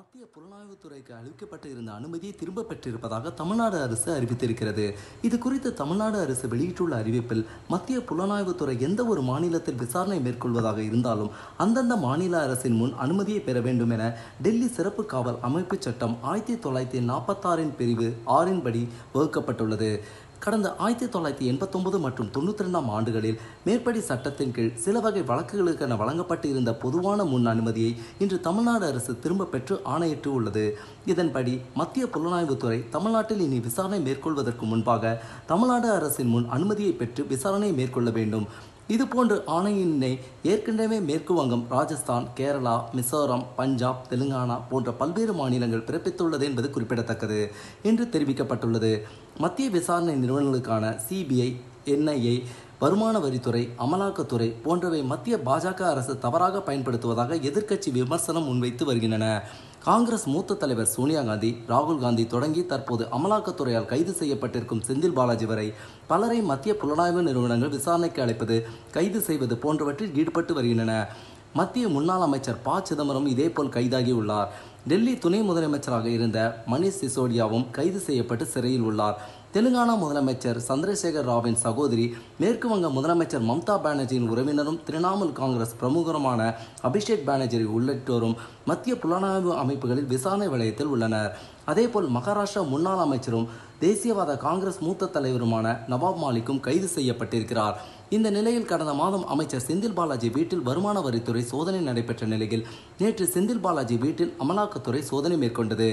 மத்திய புலனாய்வுத்துறைக்கு அளிக்கப்பட்டு இருந்த அனுமதியை திரும்ப பெற்றிருப்பதாக தமிழ்நாடு அரசு அறிவித்திருக்கிறது இது குறித்து தமிழ்நாடு அரசு வெளியிட்டுள்ள அறிவிப்பில் மத்திய புலனாய்வுத்துறை எந்த ஒரு மாநிலத்தில் விசாரணை மேற்கொள்வதாக இருந்தாலும் அந்தந்த மாநில அரசின் முன் அனுமதியை பெற வேண்டும் என டெல்லி சிறப்பு காவல் அமைப்பு சட்டம் ஆயிரத்தி தொள்ளாயிரத்தி நாற்பத்தாறின் பிரிவு ஆறின் படி வகுக்கப்பட்டுள்ளது கடந்த ஆயிரத்தி தொள்ளாயிரத்தி எண்பத்தொன்பது மற்றும் தொண்ணூற்றி ரெண்டாம் ஆண்டுகளில் மேற்படி சட்டத்தின் கீழ் சில வகை வழக்குகளுக்கென வழங்கப்பட்டு இருந்த பொதுவான முன் அனுமதியை இன்று தமிழ்நாடு அரசு திரும்ப பெற்று ஆணையிட்டு உள்ளது இதன்படி மத்திய புலனாய்வுத்துறை தமிழ்நாட்டில் இனி விசாரணை மேற்கொள்வதற்கு முன்பாக தமிழ்நாடு அரசின் முன் அனுமதியை பெற்று விசாரணை மேற்கொள்ள வேண்டும் இதுபோன்ற ஆணையினை ஏற்கனவே மேற்கு வங்கம் ராஜஸ்தான் கேரளா மிசோரம் பஞ்சாப் தெலுங்கானா போன்ற பல்வேறு மாநிலங்கள் பிறப்பித்துள்ளது என்பது குறிப்பிடத்தக்கது என்று தெரிவிக்கப்பட்டுள்ளது மத்திய விசாரணை நிறுவனங்களுக்கான சிபிஐ என்ஐஏ வருமான வரித்துறை அமலாக்கத்துறை போன்றவை மத்திய பாஜக அரசு தவறாக பயன்படுத்துவதாக எதிர்க்கட்சி விமர்சனம் முன்வைத்து வருகின்றன காங்கிரஸ் மூத்த தலைவர் சோனியா காந்தி ராகுல் காந்தி தொடங்கி தற்போது அமலாக்கத்துறையால் கைது செய்யப்பட்டிருக்கும் செந்தில் பாலாஜி வரை பலரை மத்திய புலனாய்வு நிறுவனங்கள் விசாரணைக்கு அழைப்பது கைது செய்வது போன்றவற்றில் ஈடுபட்டு வருகின்றன மத்திய முன்னாள் அமைச்சர் ப சிதம்பரம் இதேபோல் கைதாகி உள்ளார் டெல்லி துணை முதலமைச்சராக இருந்த மணிஷ் சிசோடியாவும் கைது செய்யப்பட்டு சிறையில் உள்ளார் தெலுங்கானா முதலமைச்சர் சந்திரசேகர் ராவின் சகோதரி மேற்கு வங்க முதலமைச்சர் மம்தா பானர்ஜியின் உறவினரும் திரிணாமுல் காங்கிரஸ் பிரமுகருமான அபிஷேக் பானர்ஜி உள்ளிட்டோரும் மத்திய புலனாய்வு அமைப்புகளில் விசாரணை வலயத்தில் உள்ளனர் அதேபோல் மகாராஷ்டிரா முன்னாள் அமைச்சரும் தேசியவாத காங்கிரஸ் மூத்த தலைவருமான நவாப் மாலிக்கும் கைது செய்யப்பட்டிருக்கிறார் இந்த நிலையில் கடந்த மாதம் அமைச்சர் செந்தில் பாலாஜி வீட்டில் வருமான வரித்துறை சோதனை நடைபெற்ற நிலையில் நேற்று செந்தில் பாலாஜி வீட்டில் அமலாக்கத்துறை சோதனை மேற்கொண்டது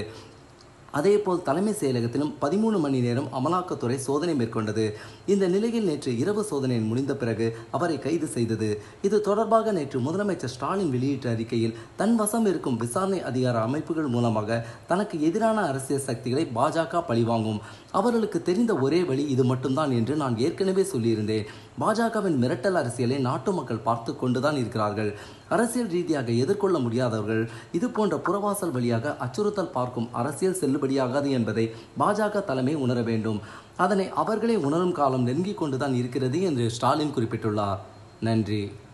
அதேபோல் தலைமை செயலகத்திலும் பதிமூணு மணி நேரம் அமலாக்கத்துறை சோதனை மேற்கொண்டது இந்த நிலையில் நேற்று இரவு சோதனை முடிந்த பிறகு அவரை கைது செய்தது இது தொடர்பாக நேற்று முதலமைச்சர் ஸ்டாலின் வெளியிட்ட அறிக்கையில் தன் வசம் இருக்கும் விசாரணை அதிகார அமைப்புகள் மூலமாக தனக்கு எதிரான அரசியல் சக்திகளை பாஜக பழிவாங்கும் அவர்களுக்கு தெரிந்த ஒரே வழி இது மட்டும்தான் என்று நான் ஏற்கனவே சொல்லியிருந்தேன் பாஜகவின் மிரட்டல் அரசியலை நாட்டு மக்கள் பார்த்து கொண்டுதான் இருக்கிறார்கள் அரசியல் ரீதியாக எதிர்கொள்ள முடியாதவர்கள் இது போன்ற புறவாசல் வழியாக அச்சுறுத்தல் பார்க்கும் அரசியல் செல்லுபடியாகாது என்பதை பாஜக தலைமை உணர வேண்டும் அதனை அவர்களே உணரும் காலம் நெருங்கிக் கொண்டுதான் இருக்கிறது என்று ஸ்டாலின் குறிப்பிட்டுள்ளார் நன்றி